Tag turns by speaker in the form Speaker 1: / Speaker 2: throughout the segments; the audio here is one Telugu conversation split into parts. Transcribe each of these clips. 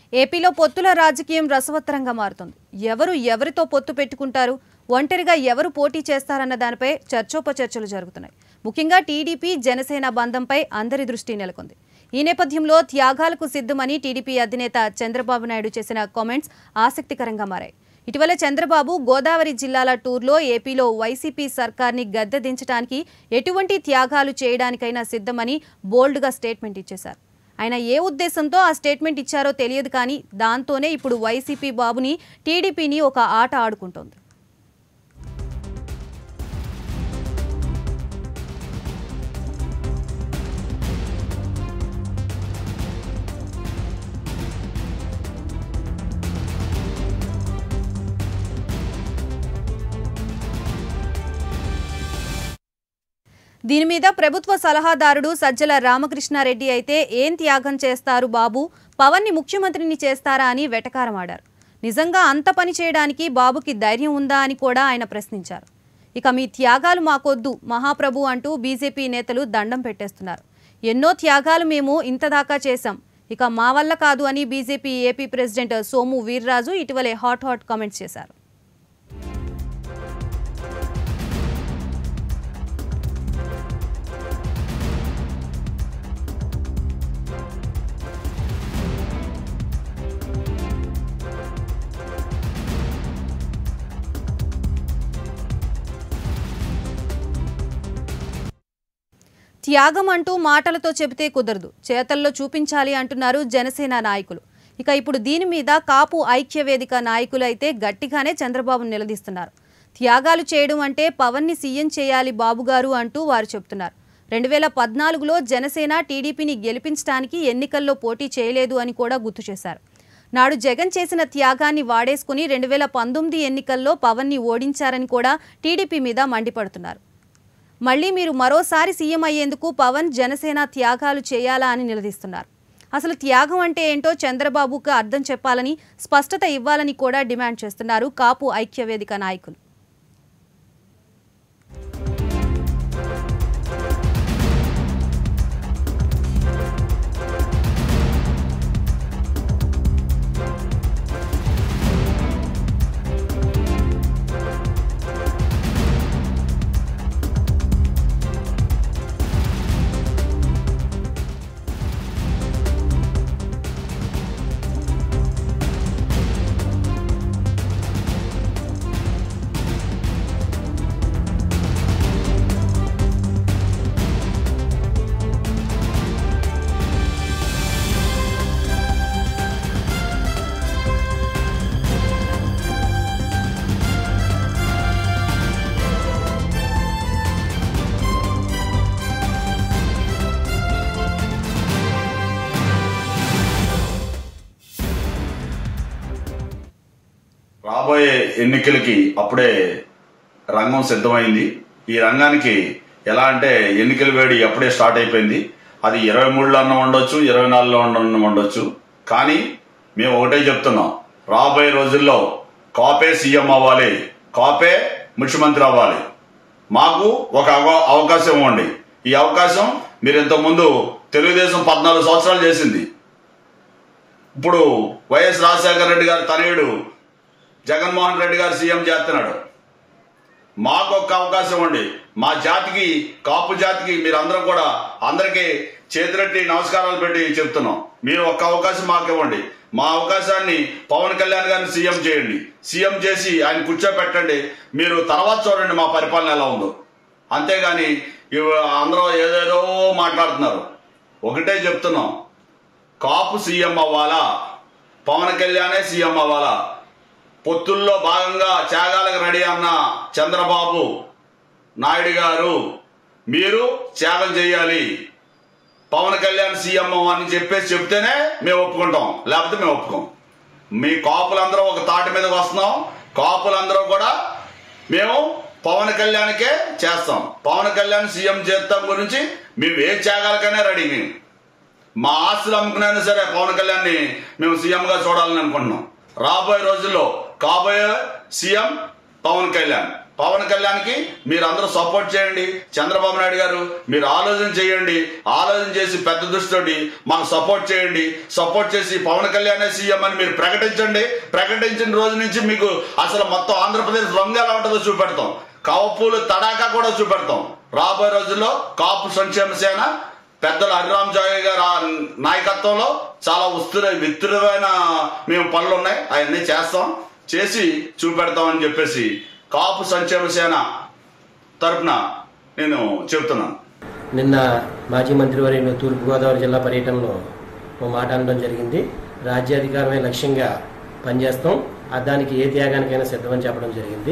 Speaker 1: ఏపీలో పొత్తుల రాజకీయం రసవత్తరంగా మారుతుంది ఎవరు ఎవరితో పొత్తు పెట్టుకుంటారు ఒంటరిగా ఎవరు పోటీ చేస్తారన్న దానిపై చర్చోపచర్చలు జరుగుతున్నాయి ముఖ్యంగా టీడీపీ జనసేన బంధంపై అందరి దృష్టి నెలకొంది ఈ నేపథ్యంలో త్యాగాలకు సిద్ధమని టీడీపీ అధినేత చంద్రబాబు నాయుడు చేసిన కామెంట్స్ ఆసక్తికరంగా మారాయి ఇటీవల చంద్రబాబు గోదావరి జిల్లాల టూర్లో ఏపీలో వైసీపీ సర్కార్ని గద్దె దించడానికి ఎటువంటి త్యాగాలు చేయడానికైనా సిద్ధమని బోల్డ్గా స్టేట్మెంట్ ఇచ్చేశారు ఆయన ఏ ఉద్దేశంతో ఆ స్టేట్మెంట్ ఇచ్చారో తెలియదు కానీ దాంతోనే ఇప్పుడు వైసీపీ బాబుని టీడీపీని ఒక ఆట ఆడుకుంటోంది దీని మీద ప్రభుత్వ సలహాదారుడు సజ్జల రామకృష్ణారెడ్డి అయితే ఏం త్యాగం చేస్తారు బాబు పవన్ని ముఖ్యమంత్రిని చేస్తారా అని వెటకారమాడారు నిజంగా అంత పని చేయడానికి బాబుకి ధైర్యం ఉందా అని కూడా ఆయన ప్రశ్నించారు ఇక మీ త్యాగాలు మాకొద్దు మహాప్రభు అంటూ బీజేపీ నేతలు దండం పెట్టేస్తున్నారు ఎన్నో త్యాగాలు మేము ఇంతదాకా చేశాం ఇక మా వల్ల కాదు అని BJP AP president Somu Veerraju ఇటీవలే హాట్ హాట్ కామెంట్స్ చేశారు త్యాగం అంటూ మాటలతో చెబితే కుదరదు చేతల్లో చూపించాలి అంటున్నారు జనసేన నాయకులు ఇక ఇప్పుడు దీని మీద కాపు ఐక్య వేదిక నాయకులు అయితే గట్టిగానే చంద్రబాబు నిలదీస్తున్నారు త్యాగాలు చేయడం అంటే పవన్ని సీఎం చేయాలి బాబుగారు అంటూ వారు చెబుతున్నారు రెండు వేల పద్నాలుగులో జనసేన టీడీపీని గెలిపించడానికి ఎన్నికల్లో పోటీ చేయలేదు అని కూడా గుర్తు చేశారు నాడు జగన్ చేసిన త్యాగాన్ని వాడేసుకుని రెండు వేల పంతొమ్మిది ఎన్నికల్లో పవన్ని ఓడించారని కూడా టీడీపీ మీద మండిపడుతున్నారు మళ్ళీ మీరు మరోసారి సీఎం అయ్యేందుకు పవన్ జనసేన త్యాగాలు చేయాలా అని నిలదీస్తున్నారు అసలు త్యాగం అంటే ఏంటో చంద్రబాబుకు అర్థం చెప్పాలని స్పష్టత ఇవ్వాలని కూడా డిమాండ్ చేస్తున్నారు కాపు ఐక్యవేదిక నాయకులు
Speaker 2: రాబోయే ఎన్నికలకి అప్పుడే రంగం సిద్ధమైంది ఈ రంగానికి ఎలా అంటే ఎన్నికల వేడి అప్పుడే స్టార్ట్ అయిపోయింది అది ఇరవై మూడులో అన్న ఉండొచ్చు ఇరవై నాలుగులో అన్న ఉండొచ్చు కానీ మేము ఒకటే చెప్తున్నాం రాబోయే రోజుల్లో కాపే సీఎం అవ్వాలి కాపే ముఖ్యమంత్రి అవ్వాలి మాకు ఒక అవ- అవకాశం ఇవ్వండి ఈ అవకాశం మీరు ఇంతకుముందు తెలుగుదేశం పద్నాలుగు సంవత్సరాలు చేసింది ఇప్పుడు వైఎస్ రాజశేఖర రెడ్డి గారి తనయుడు జగన్మోహన్ రెడ్డి గారు సీఎం చేస్తున్నాడు మాకు ఒక్క అవకాశం ఇవ్వండి మా జాతికి కాపు జాతికి మీరందరూ కూడా అందరికీ చేతులెట్టి నమస్కారాలు పెట్టి చెప్తున్నాం మీరు ఒక్క అవకాశం మాకు ఇవ్వండి మా అవకాశాన్ని పవన్ కళ్యాణ్ గారిని సీఎం చేయండి సీఎం చేసి ఆయన కూర్చోపెట్టండి మీరు తర్వాత చూడండి మా పరిపాలన ఎలా ఉందో అంతేగాని ఇవ- అందరూ ఏదేదో మాట్లాడుతున్నారు ఒకటే చెప్తున్నాం కాపు సీఎం అవ్వాలా పవన్ కళ్యాణే సీఎం అవ్వాలా పొత్తుల్లో భాగంగా త్యాగాలకు రెడీ అన్న చంద్రబాబు నాయుడు గారు మీరు త్యాగం చేయాలి పవన్ కళ్యాణ్ సీఎం అని చెప్పేసి చెప్తేనే మేము ఒప్పుకుంటాం లేకపోతే మేము ఒప్పుకోం మీ కాపులందరూ ఒక తాటి మీదకి వస్తున్నాం కాపులందరూ కూడా మేము పవన్ కళ్యాణ్కే చేస్తాం పవన్ కళ్యాణ్ సీఎం చేస్తాం గురించి మేము ఏ త్యాగాలకైనా రెడీ మేము మా ఆస్తులు అమ్ముకునైనా సరే పవన్ కళ్యాణ్ని మేము సీఎం గా చూడాలని అనుకుంటున్నాం రాబోయే రోజుల్లో కాబోయే సీఎం పవన్ కళ్యాణ్ పవన్ కళ్యాణ్కి మీరు అందరూ సపోర్ట్ చేయండి చంద్రబాబు నాయుడు గారు మీరు ఆలోచన చేయండి ఆలోచన చేసి పెద్ద దృష్టితోటి మాకు సపోర్ట్ చేయండి సపోర్ట్ చేసి పవన్ కళ్యాణ్ సీఎం అని మీరు ప్రకటించండి ప్రకటించిన రోజు నుంచి మీకు అసలు మొత్తం ఆంధ్రప్రదేశ్ రంగు ఎలా ఉంటుందో చూపెడతాం కవపూలు తడాకా కూడా చూపెడతాం రాబోయే రోజుల్లో కాపు సంక్షేమ సేన పెద్దలు హరిరామ్ జాయ్ గారి ఆ నాయకత్వంలో చాలా ఉస్తుర విస్తృతమైన మేము పనులు ఉన్నాయి అవన్నీ చేస్తాం చేసి చూపెడతామని చెప్పేసి కాపు సంక్షేమ సేన తరపున నేను చెబుతున్నాను
Speaker 3: నిన్న మాజీ మంత్రివర్యులు తూర్పుగోదావరి జిల్లా పర్యటనలో ఓ మాట అనడం జరిగింది రాజ్యాధికారమే లక్ష్యంగా పనిచేస్తాం ఆ దానికి ఏ త్యాగానికైనా సిద్ధమని చెప్పడం జరిగింది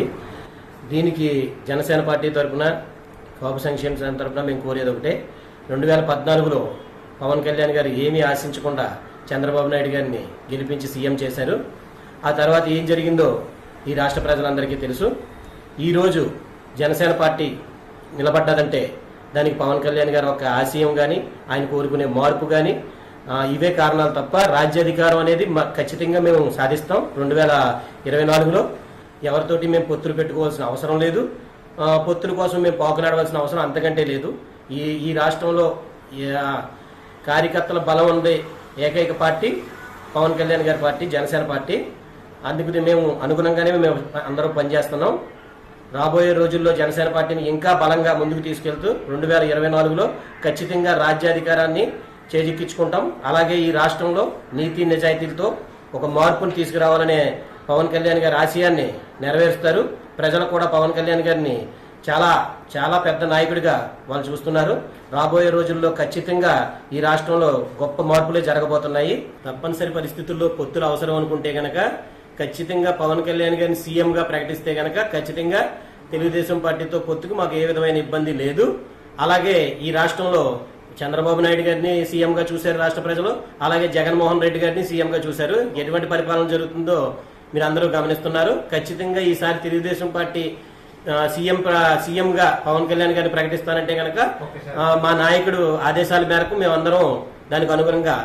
Speaker 3: దీనికి జనసేన పార్టీ తరఫున కాపు సంక్షేమ సంఘం తరఫున మేము కోరేది ఒకటే రెండు వేల పద్నాలుగులో పవన్ కళ్యాణ్ గారు ఏమీ ఆశించకుండా చంద్రబాబు నాయుడు గారిని గెలిపించి సీఎం చేశారు ఆ తర్వాత ఏం జరిగిందో ఈ రాష్ట్ర ప్రజలందరికీ తెలుసు ఈరోజు జనసేన పార్టీ నిలబడ్డదంటే దానికి పవన్ కళ్యాణ్ గారు ఒక ఆశయం కానీ ఆయన కోరుకునే మార్పు కానీ ఇవే కారణాలు తప్ప రాజ్యాధికారం అనేది మ- ఖచ్చితంగా మేము సాధిస్తాం రెండు వేల ఇరవై నాలుగులో ఎవరితోటి మేము పొత్తులు పెట్టుకోవాల్సిన అవసరం లేదు ఆ, పొత్తుల కోసం మేము పాకులాడవలసిన అవసరం అంతకంటే లేదు ఈ ఈ రాష్ట్రంలో ఈ- ఆ, కార్యకర్తల బలం ఉండే ఏకైక పార్టీ పవన్ కళ్యాణ్ గారి పార్టీ జనసేన పార్టీ అందుకు మేము అనుగుణంగానే మేము అందరం పనిచేస్తున్నాం రాబోయే రోజుల్లో జనసేన పార్టీని ఇంకా బలంగా ముందుకు తీసుకెళ్తూ రెండు వేల ఇరవై నాలుగులో ఖచ్చితంగా రాజ్యాధికారాన్ని చేజిక్కించుకుంటాం అలాగే ఈ రాష్ట్రంలో నీతి నిజాయితీలతో ఒక మార్పును తీసుకురావాలనే పవన్ కళ్యాణ్ గారి ఆశయాన్ని నెరవేరుస్తారు ప్రజలు కూడా పవన్ కళ్యాణ్ గారిని చాలా చాలా పెద్ద నాయకుడిగా వాళ్ళు చూస్తున్నారు రాబోయే రోజుల్లో ఖచ్చితంగా ఈ రాష్ట్రంలో గొప్ప మార్పులే జరగబోతున్నాయి తప్పనిసరి పరిస్థితుల్లో పొత్తులు అవసరం అనుకుంటే గనక ఖచ్చితంగా పవన్ కళ్యాణ్ గారిని సీఎం గా ప్రకటిస్తే గనక ఖచ్చితంగా తెలుగుదేశం పార్టీతో పొత్తుకు మాకు ఏ విధమైన ఇబ్బంది లేదు అలాగే ఈ రాష్ట్రంలో చంద్రబాబు నాయుడు గారిని సీఎం గా చూశారు రాష్ట్ర ప్రజలు అలాగే జగన్మోహన్ రెడ్డి గారిని సీఎం గా చూశారు ఎటువంటి పరిపాలన జరుగుతుందో మీరు అందరూ గమనిస్తున్నారు ఖచ్చితంగా ఈసారి తెలుగుదేశం పార్టీ ఆ, సీఎం ప్ర- సీఎం గా పవన్ కళ్యాణ్ గారిని ప్రకటిస్తానంటే గనక ఆ, మా నాయకుడు ఆదేశాల మేరకు మేమందరం దానికి అనుగుణంగా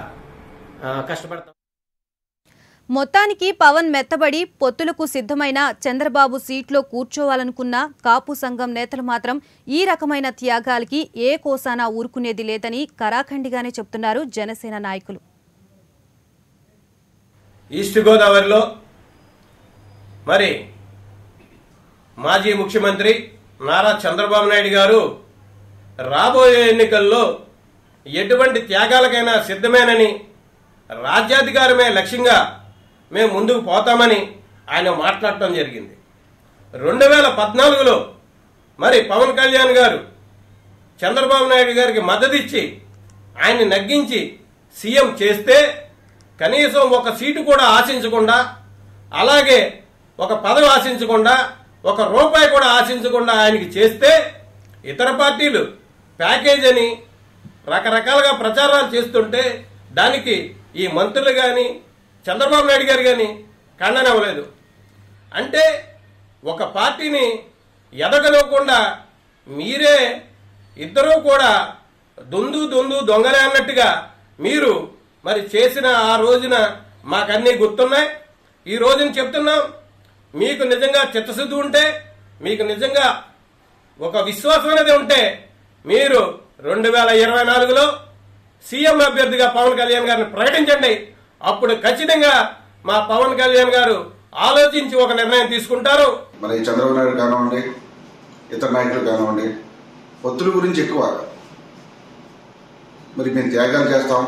Speaker 3: ఆ, కష్టపడతాం
Speaker 1: మొత్తానికి పవన్ మెత్తబడి పొత్తులకు సిద్ధమైన చంద్రబాబు సీట్లో కూర్చోవాలనుకున్న కాపు సంఘం నేతలు మాత్రం ఈ రకమైన త్యాగాలకి ఏ కోసానా ఊరుకునేది లేదని కరాఖండిగానే చెప్తున్నారు జనసేన నాయకులు
Speaker 4: ఈస్ట్ గోదావరిలో మరి మాజీ ముఖ్యమంత్రి నారా చంద్రబాబు నాయుడు గారు రాబోయే ఎన్నికల్లో ఎటువంటి త్యాగాలకైనా సిద్ధమేనని రాజ్యాధికారమే లక్ష్యంగా మేము ముందుకు పోతామని ఆయన మాట్లాడటం జరిగింది రెండు వేల పద్నాలుగులో మరి పవన్ కళ్యాణ్ గారు చంద్రబాబు నాయుడు గారికి మద్దతు ఇచ్చి ఆయన్ని నగ్గించి సీఎం చేస్తే కనీసం ఒక సీటు కూడా ఆశించకుండా అలాగే ఒక పదవి ఆశించకుండా ఒక రూపాయి కూడా ఆశించకుండా ఆయనకి చేస్తే ఇతర పార్టీలు ప్యాకేజ్ అని రకరకాలుగా ప్రచారాలు చేస్తుంటే దానికి ఈ మంత్రులు కానీ చంద్రబాబు నాయుడు గారు కానీ ఖండనవ్వలేదు అంటే ఒక పార్టీని ఎదగనివ్వకుండా మీరే ఇద్దరూ కూడా దొందు దొందు దొంగలే అన్నట్టుగా మీరు మరి చేసిన ఆ రోజున మాకన్నీ గుర్తున్నాయి ఈ రోజున చెప్తున్నాం మీకు నిజంగా చిత్తశుద్ధి ఉంటే మీకు నిజంగా ఒక విశ్వాసం అనేది ఉంటే మీరు రెండు వేల ఇరవై నాలుగులో సీఎం అభ్యర్థిగా పవన్ కళ్యాణ్ గారిని ప్రకటించండి అప్పుడు ఖచ్చితంగా మా పవన్ కళ్యాణ్ గారు ఆలోచించి ఒక నిర్ణయం తీసుకుంటారు
Speaker 5: మరి చంద్రబాబు నాయుడు కానివ్వండి ఇతర నాయకులు కానివ్వండి పొత్తుల గురించి ఎక్కువ మరి మేము త్యాగాలు చేస్తాం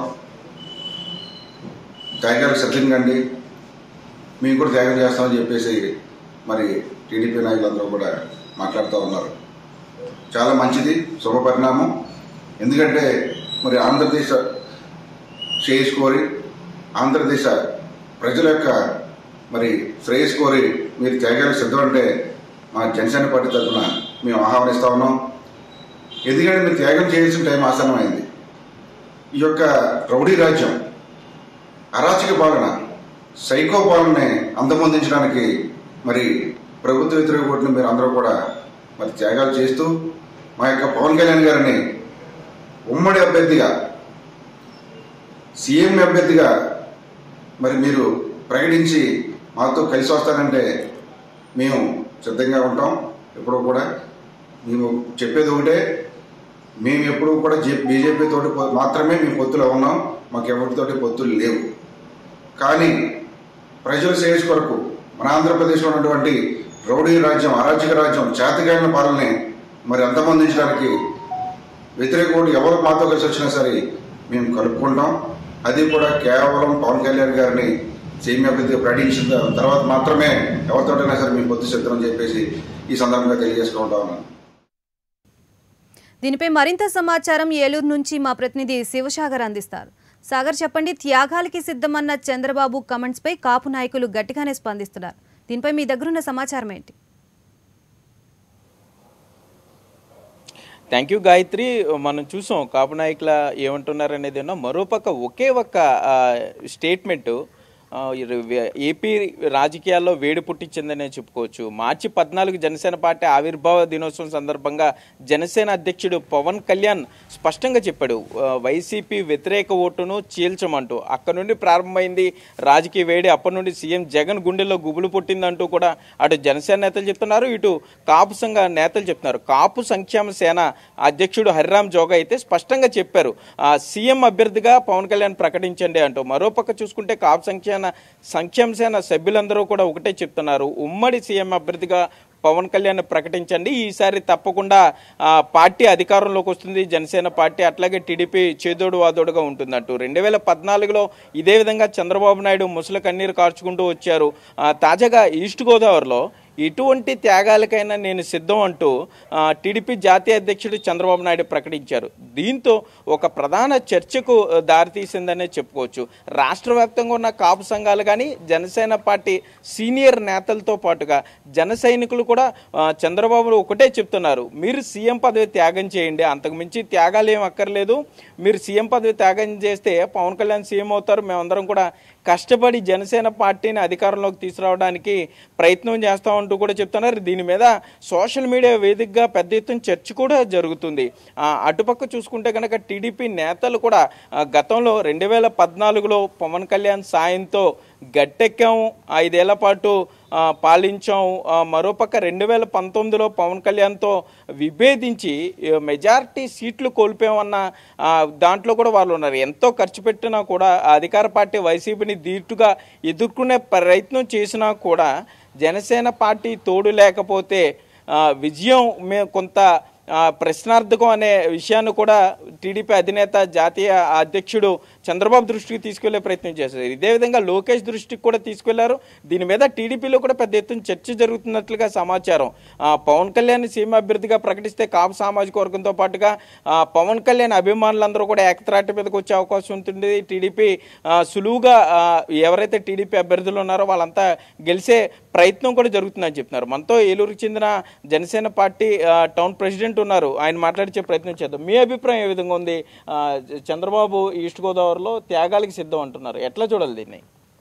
Speaker 5: త్యాగాలు సిద్ధంగండి మేము కూడా త్యాగం చేస్తామని చెప్పేసి మరి టీడీపీ నాయకులందరూ కూడా మాట్లాడుతూ ఉన్నారు చాలా మంచిది శుభ పరిణామం ఎందుకంటే మరి ఆంధ్రదేశ్ శ్రేయస్ కోరి ఆంధ్రదేశ ప్రజల యొక్క మరి శ్రేయస్ కోరి మీరు త్యాగాలకు సిద్ధం అంటే మా జనసేన పార్టీ తరఫున మేము ఆహ్వానిస్తా ఉన్నాం ఎందుకంటే మీరు త్యాగం చేయాల్సిన టైం ఆసన్నమైంది ఈ యొక్క రౌడీ రాజ్యం అరాచక పాలన సైకో పాలనని అంతమొందించడానికి మరి ప్రభుత్వ వ్యతిరేక ఓటును మీరు అందరూ కూడా మరి త్యాగాలు చేస్తూ మా యొక్క పవన్ కళ్యాణ్ గారిని ఉమ్మడి అభ్యర్థిగా సీఎం అభ్యర్థిగా మరి మీరు ప్రకటించి మాతో కలిసి వస్తారంటే మేము సిద్ధంగా ఉంటాం ఎప్పుడూ కూడా మేము చెప్పేది ఒకటే మేము ఎప్పుడూ కూడా బీజేపీ తోటి పొ- మాత్రమే మేము పొత్తులో ఉన్నాం మాకు ఎవరితోటి పొత్తులు లేవు కానీ ప్రజల శ్రేయస్ కొరకు మన ఆంధ్రప్రదేశ్లో ఉన్నటువంటి రౌడీ రాజ్యం అరాచక రాజ్యం చేతకాయన పాలనని మరి అంతమొందించడానికి వ్యతిరేక ఓటు ఎవరు మాతో కలిసి వచ్చినా సరే మేము కలుపుకుంటాం అది కూడా కేవలం పవన్ కళ్యాణ్ గారిని సీఎం అభ్యర్థిగా ప్రకటించిన తర్వాత మాత్రమే ఎవరితోటైనా సరే మేము పొత్తు సిద్ధం అని చెప్పేసి ఈ సందర్భంగా తెలియజేసుకుంటా ఉన్నాను
Speaker 1: దీనిపై మరింత సమాచారం ఏలూరు నుంచి మా ప్రతినిధి శివసాగర్ అందిస్తారు సాగర్ చెప్పండి త్యాగాలకి సిద్ధమన్న చంద్రబాబు కమెంట్స్ పై కాపు నాయకులు గట్టిగానే స్పందిస్తున్నారు దీనిపై మీ దగ్గరున్న సమాచారం ఏంటి
Speaker 6: థ్యాంక్ యూ గాయత్రి మనం చూసాం కాపు నాయకుల ఏమంటున్నారు అనేది ఉన్నా మరోపక్క ఒకే ఒక్క స్టేట్మెంట్ ఏపీ రాజకీయాల్లో వేడి పుట్టించిందనే చెప్పుకోవచ్చు మార్చి పద్నాలుగు జనసేన పార్టీ ఆవిర్భావ దినోత్సవం సందర్భంగా జనసేన అధ్యక్షుడు పవన్ కళ్యాణ్ స్పష్టంగా చెప్పాడు ఆ, వైసీపీ వ్యతిరేక ఓటును చీల్చమంటూ అక్కడ నుండి ప్రారంభమైంది రాజకీయ వేడి అప్పటి నుండి సీఎం జగన్ గుండెల్లో గుబులు పుట్టిందంటూ కూడా అటు జనసేన నేతలు చెప్తున్నారు ఇటు కాపు సంఘ నేతలు చెప్తున్నారు కాపు సంక్షేమ సేన అధ్యక్షుడు హరిరామ్ జోగా అయితే స్పష్టంగా చెప్పారు ఆ, సీఎం అభ్యర్థిగా పవన్ కళ్యాణ్ ప్రకటించండి అంటూ మరోపక్క చూసుకుంటే కాపు సంక్షేమ సంక్షేమ సేన సభ్యులందరూ కూడా ఒకటే చెప్తున్నారు ఉమ్మడి సీఎం అభ్యర్థిగా పవన్ కళ్యాణ్ ప్రకటించండి ఈసారి తప్పకుండా ఆ, పార్టీ అధికారంలోకి వస్తుంది జనసేన పార్టీ అట్లాగే టీడీపీ చేదోడు వాదోడుగా ఉంటుందంటూ రెండు వేల పద్నాలుగులో ఇదే విధంగా చంద్రబాబు నాయుడు ముసలి కన్నీరు కార్చుకుంటూ వచ్చారు ఆ, తాజాగా ఈస్ట్ గోదావరిలో ఎటువంటి త్యాగాలకైనా నేను సిద్ధం అంటూ ఆ, టీడీపీ జాతీయ అధ్యక్షుడు చంద్రబాబు నాయుడు ప్రకటించారు దీంతో ఒక ప్రధాన చర్చకు ఆ, దారితీసిందనే చెప్పుకోవచ్చు రాష్ట్ర వ్యాప్తంగా ఉన్న కాపు సంఘాలు కానీ జనసేన పార్టీ సీనియర్ నేతలతో పాటుగా జన సైనికులు కూడా ఆ, చంద్రబాబు ఒకటే చెప్తున్నారు మీరు సీఎం పదవి త్యాగం చేయండి అంతకుమించి త్యాగాలు ఏం అక్కర్లేదు మీరు సీఎం పదవి త్యాగం చేస్తే పవన్ కళ్యాణ్ సీఎం అవుతారు మేమందరం కూడా కష్టపడి జనసేన పార్టీని అధికారంలోకి తీసుకురావడానికి ప్రయత్నం చేస్తామంటూ కూడా చెప్తున్నారు దీని మీద సోషల్ మీడియా వేదికగా పెద్ద ఎత్తున చర్చ కూడా జరుగుతుంది ఆ, అటుపక్క చూసుకుంటే కనుక టీడీపీ నేతలు కూడా ఆ, గతంలో రెండు వేల పద్నాలుగులో పవన్ కళ్యాణ్ సాయంతో గట్టెక్కాము ఐదేళ్ల పాటు ఆ, పాలించాం ఆ, మరోపక్క రెండు వేల పంతొమ్మిదిలో పవన్ కళ్యాణ్తో విభేదించి ఆ, మెజారిటీ సీట్లు కోల్పోయామన్న ఆ, దాంట్లో కూడా వాళ్ళు ఉన్నారు ఎంతో ఖర్చు పెట్టినా కూడా ఆ అధికార పార్టీ వైసీపీని ధీటుగా ఎదుర్కొనే ప్రయత్నం చేసినా కూడా జనసేన పార్టీ తోడు లేకపోతే ఆ, విజయం మే కొంత ఆ, ప్రశ్నార్థకం అనే విషయాన్ని కూడా టీడీపీ అధినేత జాతీయ అధ్యక్షుడు చంద్రబాబు దృష్టికి తీసుకెళ్లే ప్రయత్నం చేశారు ఇదే విధంగా లోకేష్ దృష్టికి కూడా తీసుకెళ్లారు దీని మీద టీడీపీలో కూడా పెద్ద ఎత్తున చర్చ జరుగుతున్నట్లుగా సమాచారం ఆ, పవన్ కళ్యాణ్ సీఎం అభ్యర్థిగా ప్రకటిస్తే కాపు సామాజిక వర్గంతో పాటుగా ఆ, పవన్ కళ్యాణ్ అభిమానులందరూ కూడా ఏకత్రాటి మీదకి వచ్చే అవకాశం ఉంటుంది టీడీపీ ఆ, సులువుగా ఆ, ఎవరైతే టీడీపీ అభ్యర్థులు ఉన్నారో వాళ్ళంతా గెలిచే ప్రయత్నం కూడా జరుగుతుందని చెప్తున్నారు మనతో ఏలూరుకి చెందిన జనసేన పార్టీ ఆ, టౌన్ ప్రెసిడెంట్ ఉన్నారు ఆయన మాట్లాడించే ప్రయత్నం చేద్దాం మీ అభిప్రాయం ఏ విధంగా ఉంది ఆ, చంద్రబాబు ఈస్ట్ గోదావరిలో త్యాగాలకి సిద్ధం అంటున్నారు ఎట్లా చూడాలి దీన్ని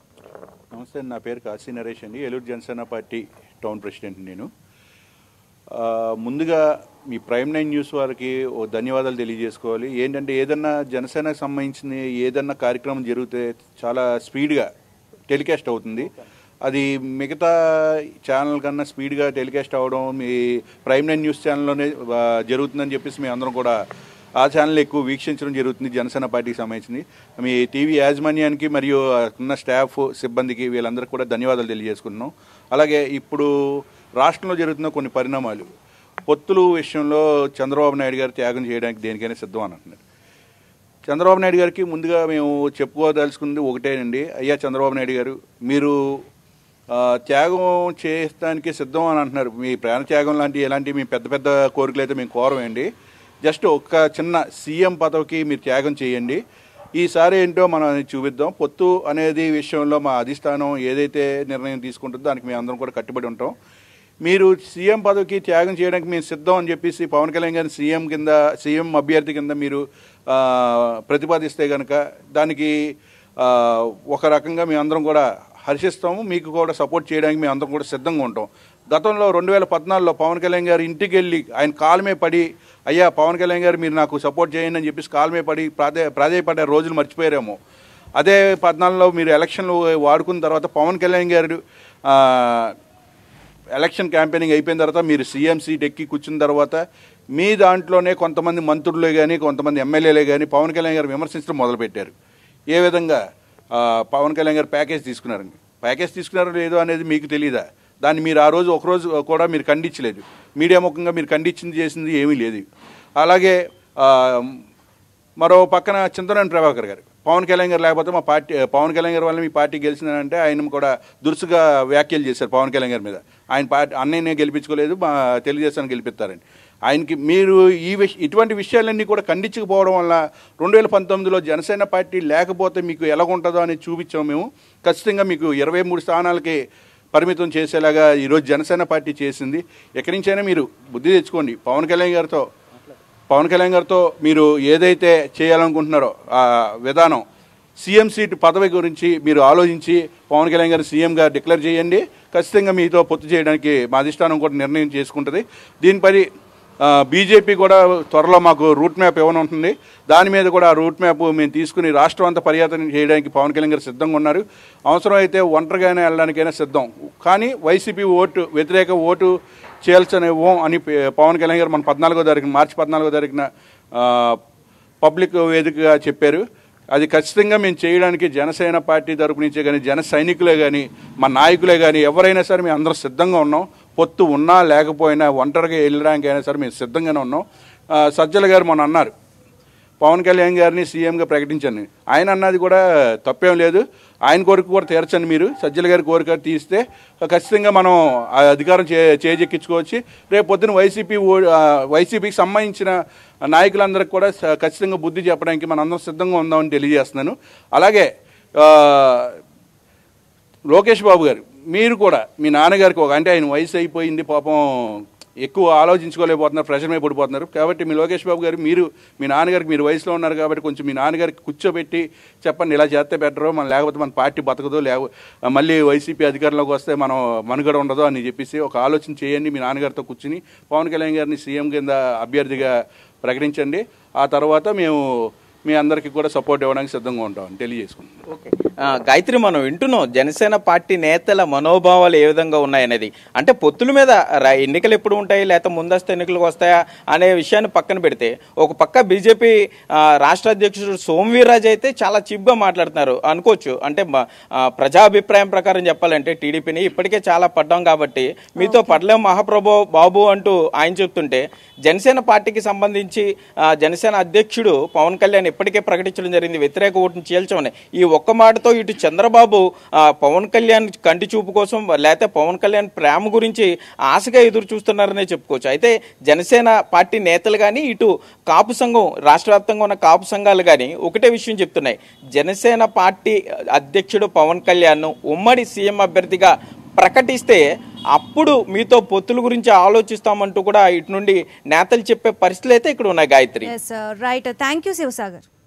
Speaker 7: నమస్తే నా పేరు కాశీ నరేష్ అండి Eluru Janasena party town president నేను ఆ, ముందుగా మీ ప్రైమ్ నైన్ న్యూస్ వారికి ఓ ధన్యవాదాలు తెలియజేసుకోవాలి ఏంటంటే ఏదన్నా జనసేనకు సంబంధించిన ఏదన్నా కార్యక్రమం జరిగితే చాలా స్పీడ్గా టెలికాస్ట్ అవుతుంది అది మిగతా ఛానల్ కన్నా స్పీడ్గా టెలికాస్ట్ అవ్వడం మీ ప్రైమ్ నైన్ న్యూస్ ఛానల్లోనే ఆ, జరుగుతుందని చెప్పేసి మేము అందరం కూడా ఆ ఛానల్ ఎక్కువ వీక్షించడం జరుగుతుంది జనసేన పార్టీకి సంబంధించింది మీ టీవీ యాజమాన్యానికి మరియు ఉన్న స్టాఫ్ సిబ్బందికి వీళ్ళందరికీ కూడా ధన్యవాదాలు తెలియజేసుకుంటున్నాం అలాగే ఇప్పుడు రాష్ట్రంలో జరుగుతున్న కొన్ని పరిణామాలు పొత్తులు విషయంలో చంద్రబాబు నాయుడు గారు త్యాగం చేయడానికి దేనికైనా సిద్ధం అని అంటున్నారు చంద్రబాబు నాయుడు గారికి ముందుగా మేము చెప్పుకోదలుచుకుంది ఒకటేనండి అయ్యా చంద్రబాబు నాయుడు గారు మీరు ఆ, త్యాగం చేయడానికి సిద్ధం అని అంటున్నారు మీ ప్రాణ త్యాగం లాంటి ఎలాంటి మీ పెద్ద పెద్ద కోరికలు అయితే మేము కోరమండి జస్ట్ ఒక్క చిన్న సీఎం పదవికి మీరు త్యాగం చేయండి ఈసారి ఏంటో మనం అది చూపిద్దాం పొత్తు అనేది విషయంలో మా అధిష్టానం ఏదైతే నిర్ణయం తీసుకుంటుందో దానికి మేము అందరం కూడా కట్టుబడి ఉంటాం మీరు సీఎం పదవికి త్యాగం చేయడానికి మేము సిద్ధం అని చెప్పేసి పవన్ కళ్యాణ్ గారిని సీఎం కింద సీఎం అభ్యర్థి కింద మీరు ఆ, ప్రతిపాదిస్తే కనుక దానికి ఆ, ఒక రకంగా మేము అందరం కూడా హర్షిస్తాము మీకు కూడా సపోర్ట్ చేయడానికి మేము అందరం కూడా సిద్ధంగా ఉంటాం గతంలో రెండు వేల పద్నాలుగులో పవన్ కళ్యాణ్ గారు ఇంటికి వెళ్ళి ఆయన కాలమే పడి అయ్యా పవన్ కళ్యాణ్ గారు మీరు నాకు సపోర్ట్ చేయండి అని చెప్పేసి కాలమే పడి ప్రాధే ప్రాధేయపడే రోజులు మర్చిపోయారేమో అదే పద్నాలుగులో మీరు ఎలక్షన్లు వాడుకున్న తర్వాత పవన్ కళ్యాణ్ గారు ఆ, ఎలక్షన్ క్యాంపెయినింగ్ అయిపోయిన తర్వాత మీరు సీఎం సీట్ ఎక్కి కూర్చున్న తర్వాత మీ దాంట్లోనే కొంతమంది మంత్రులే కానీ కొంతమంది ఎమ్మెల్యేలే కానీ పవన్ కళ్యాణ్ గారు విమర్శించడం మొదలుపెట్టారు ఏ విధంగా ఆ, పవన్ కళ్యాణ్ గారు ప్యాకేజ్ తీసుకున్నారని ప్యాకేజ్ తీసుకున్నారో లేదో అనేది మీకు తెలియదా దాన్ని మీరు ఆ రోజు ఒకరోజు కూడా మీరు ఖండించలేదు మీడియా ముఖంగా మీరు ఖండించింది చేసింది ఏమీ లేదు అలాగే ఆ, మరో పక్కన చింతనేని ప్రభాకర్ గారు పవన్ కళ్యాణ్ గారు లేకపోతే మా పార్టీ పవన్ కళ్యాణ్ గారి వల్ల మీ పార్టీ గెలిచిందంటే ఆయన కూడా దురుసుగా వ్యాఖ్యలు చేశారు పవన్ కళ్యాణ్ గారి మీద ఆయన పార్టీ అన్నయ్యనే గెలిపించుకోలేదు మా తెలుగుదేశాన్ని గెలిపిస్తారని ఆయనకి మీరు ఈ విష ఇటువంటి విషయాలన్నీ కూడా ఖండించకపోవడం వల్ల రెండు వేల పంతొమ్మిదిలో జనసేన పార్టీ లేకపోతే మీకు ఎలాగుంటుందో అని చూపించాము మేము ఖచ్చితంగా మీకు ఇరవై మూడు స్థానాలకి పరిమితం చేసేలాగా ఈరోజు జనసేన పార్టీ చేసింది ఎక్కడి నుంచైనా మీరు బుద్ధి తెచ్చుకోండి పవన్ కళ్యాణ్ గారితో పవన్ కళ్యాణ్ గారితో మీరు ఏదైతే చేయాలనుకుంటున్నారో ఆ విధానం సీఎం సీట్ పదవి గురించి మీరు ఆలోచించి పవన్ కళ్యాణ్ గారు సీఎంగా డిక్లేర్ చేయండి ఖచ్చితంగా మీతో పొత్తు చేయడానికి మా అధిష్టానం కూడా నిర్ణయం చేసుకుంటుంది దీనిపై బీజేపీ కూడా త్వరలో మాకు రూట్ మ్యాప్ ఇవ్వనుంటుంది దాని మీద కూడా ఆ రూట్ మ్యాప్ మేము తీసుకుని రాష్ట్రం అంతా పర్యటన చేయడానికి పవన్ కళ్యాణ్ గారు సిద్ధంగా ఉన్నారు అవసరమైతే ఒంటరిగానే వెళ్ళడానికైనా సిద్ధం కానీ వైసీపీ ఓటు వ్యతిరేక ఓటు చేయాల్సనివ్వం అని ప- పవన్ కళ్యాణ్ గారు మన పద్నాలుగో తారీఖున మార్చి పద్నాలుగో తారీఖున ఆ, పబ్లిక్ వేదికగా చెప్పారు అది ఖచ్చితంగా మేము చేయడానికి జనసేన పార్టీ తరపు నుంచే కానీ జన సైనికులే కానీ మా నాయకులే కానీ ఎవరైనా సరే మేము అందరం సిద్ధంగా ఉన్నాం పొత్తు ఉన్నా లేకపోయినా ఒంటరిగా వెళ్ళడానికి అయినా సరే మేము సిద్ధంగానే ఉన్నాం ఆ, సజ్జల గారు మొన్న అన్నారు పవన్ కళ్యాణ్ గారిని సీఎంగా ప్రకటించండి ఆయన అన్నది కూడా తప్పేం లేదు ఆయన కోరిక కూడా తీర్చండి మీరు సజ్జల గారి కోరిక తీస్తే ఖచ్చితంగా మనం ఆ అధికారం చే చేజెక్కించుకోవచ్చు రేపు పొద్దున వైసీపీ ఓ- ఆ, వైసీపీకి సంబంధించిన నాయకులందరికీ కూడా స- ఖచ్చితంగా బుద్ధి చెప్పడానికి మనందరం సిద్ధంగా ఉందామని తెలియజేస్తున్నాను అలాగే ఆ, లోకేష్ బాబు గారు మీరు కూడా మీ నాన్నగారికి ఒక అంటే ఆయన వయసు అయిపోయింది పాపం ఎక్కువ ఆలోచించుకోలేకపోతున్నారు ప్రెషర్ మీద పడిపోతున్నారు కాబట్టి మీ లోకేష్ బాబు గారు మీరు మీ నాన్నగారికి మీరు వయసులో ఉన్నారు కాబట్టి కొంచెం మీ నాన్నగారికి కూర్చోబెట్టి చెప్పండి ఇలా చేస్తే బెటరు మనం లేకపోతే మన పార్టీ బతకదు లేక మళ్ళీ వైసీపీ అధికారంలోకి వస్తే మనం మనుగడ ఉండదు అని చెప్పేసి ఒక ఆలోచన చేయండి మీ నాన్నగారితో కూర్చుని పవన్ కళ్యాణ్ గారిని సీఎం కింద అభ్యర్థిగా ప్రకటించండి ఆ తర్వాత మేము మీ అందరికీ కూడా సపోర్ట్ ఇవ్వడానికి సిద్ధంగా ఉంటామని తెలియజేసుకుంటున్నాం
Speaker 6: ఓకే ఆ, గాయత్రి మనం వింటున్నాం జనసేన పార్టీ నేతల మనోభావాలు ఏ విధంగా ఉన్నాయనేది అంటే పొత్తుల మీద రా- ఎన్నికలు ఎప్పుడు ఉంటాయి లేకపోతే ముందస్తు ఎన్నికలకు వస్తాయా అనే విషయాన్ని పక్కన పెడితే ఒక పక్క బీజేపీ ఆ, రాష్ట్ర అధ్యక్షుడు సోమవీర్రాజు అయితే చాలా చీప్గా మాట్లాడుతున్నారు అనుకోవచ్చు అంటే మ- ఆ, ప్రజాభిప్రాయం ప్రకారం చెప్పాలంటే టీడీపీని ఇప్పటికే చాలా పడ్డాం కాబట్టి మీతో పడలేం మహాప్రభు బాబు అంటూ ఆయన చెప్తుంటే జనసేన పార్టీకి సంబంధించి ఆ, జనసేన అధ్యక్షుడు పవన్ కళ్యాణ్ ఇప్పటికే ప్రకటించడం జరిగింది వ్యతిరేక ఓటును చీల్చమని ఈ ఒక్క మాటతో ఇటు చంద్రబాబు ఆ, పవన్ కళ్యాణ్ కంటి చూపు కోసం లేకపోతే పవన్ కళ్యాణ్ ప్రేమ గురించి ఆశగా ఎదురు చూస్తున్నారనే చెప్పుకోవచ్చు అయితే జనసేన పార్టీ నేతలు కానీ ఇటు కాపు సంఘం రాష్ట్ర వ్యాప్తంగా ఉన్న కాపు సంఘాలు కానీ ఒకటే విషయం చెప్తున్నాయి జనసేన పార్టీ అధ్యక్షుడు పవన్ కళ్యాణ్ ఉమ్మడి సీఎం అభ్యర్థిగా ప్రకటిస్తే అప్పుడు మీతో పొత్తుల గురించి ఆలోచిస్తామంటూ కూడా ఇటు నుండి నేతలు చెప్పే పరిస్థితులు అయితే ఇక్కడ ఉన్నాయి Gayatri
Speaker 1: yes right thank you Sivasagar